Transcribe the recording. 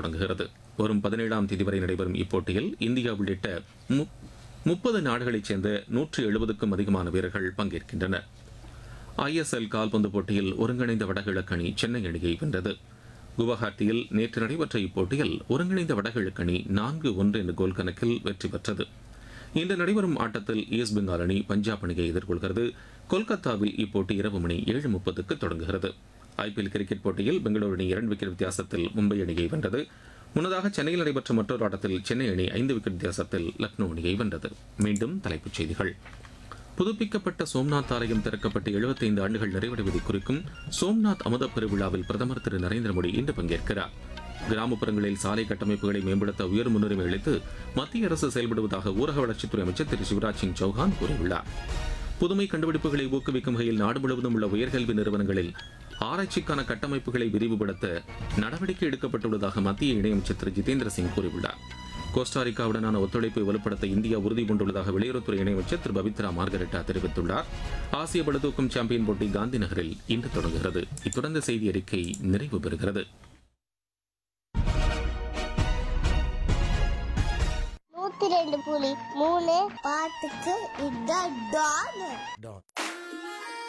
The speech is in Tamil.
தொடங்குகிறது வரும் பதினேழாம் தேதி வரை நடைபெறும் இப்போட்டியில் இந்தியா உள்ளிட்ட மு- முப்பது நாடுகளைச் சேர்ந்த நூற்று எழுபதுக்கும் அதிகமான வீரர்கள் பங்கேற்கின்றனர் ஐஎஸ்எல் கால்பந்து போட்டியில் ஒருங்கிணைந்த வடகிழக்கு அணி சென்னை அணியை வென்றது குவஹாத்தியில் நேற்று நடைபெற்ற இப்போட்டியில் ஒருங்கிணைந்த வடகிழக்கு அணி நான்கு ஒன்று என்ற கோல் கணக்கில் வெற்றி பெற்றது இன்று நடைபெறும் ஆட்டத்தில் ஈஸ்ட் பெங்கால் அணி பஞ்சாப் அணியை எதிர்கொள்கிறது கொல்கத்தாவில் இப்போட்டி இரவு மணி ஏழு முப்பதுக்கு தொடங்குகிறது ஐபிஎல் கிரிக்கெட் போட்டியில் பெங்களூரு அணி இரண்டு விக்கெட் வித்தியாசத்தில் மும்பை அணியை வென்றது முன்னதாக சென்னையில் நடைபெற்ற மற்றொரு ஆட்டத்தில் சென்னை அணி ஐந்து விக்கெட் வித்தியாசத்தில் லக்னோ அணியை வென்றது மீண்டும் தலைப்புச் செய்திகள் புதுப்பிக்கப்பட்ட சோம்நாத் ஆலயம் திறக்கப்பட்டு 75 ஆண்டுகள் நிறைவடைவதை குறிக்கும் சோம்நாத் அமுத பெருவிழாவில் பிரதமர் திரு நரேந்திர மோடி இன்று பங்கேற்கிறார் கிராமப்புறங்களில் சாலை கட்டமைப்புகளை மேம்படுத்த உயர் முன்னுரிமை அளித்து மத்திய அரசு செயல்படுவதாக ஊரக வளர்ச்சித்துறை அமைச்சர் திரு சிவராஜ் சிங் சௌஹான் கூறியுள்ளார் புதுமை கண்டுபிடிப்புகளை ஊக்குவிக்கும் வகையில் நாடு முழுவதும் உள்ள உயர்கல்வி நிறுவனங்களில் ஆராய்ச்சிக்கான கட்டமைப்புகளை விரிவுபடுத்த நடவடிக்கை எடுக்கப்பட்டுள்ளதாக மத்திய இணையமைச்சர் திரு ஜிதேந்திர சிங் கூறியுள்ளார் கோஸ்டாரிக்காவுடனான ஒத்துழைப்பை வலுப்படுத்த இந்தியா உறுதி பூண்டுள்ளதாக வெளியுறவுத்துறை இணையமைச்சர் திரு பவித்ரா மார்கரெட்டா தெரிவித்துள்ளார் ஆசிய பளுதூக்கும் சாம்பியன் போட்டி காந்தி நகரில் இன்று தொடங்குகிறது இத்துடன் இந்த செய்தி அறிக்கை நிறைவு பெறுகிறது நூத்தி ரெண்டு புலி மூணு பாட்டுக்கு இதான் டான்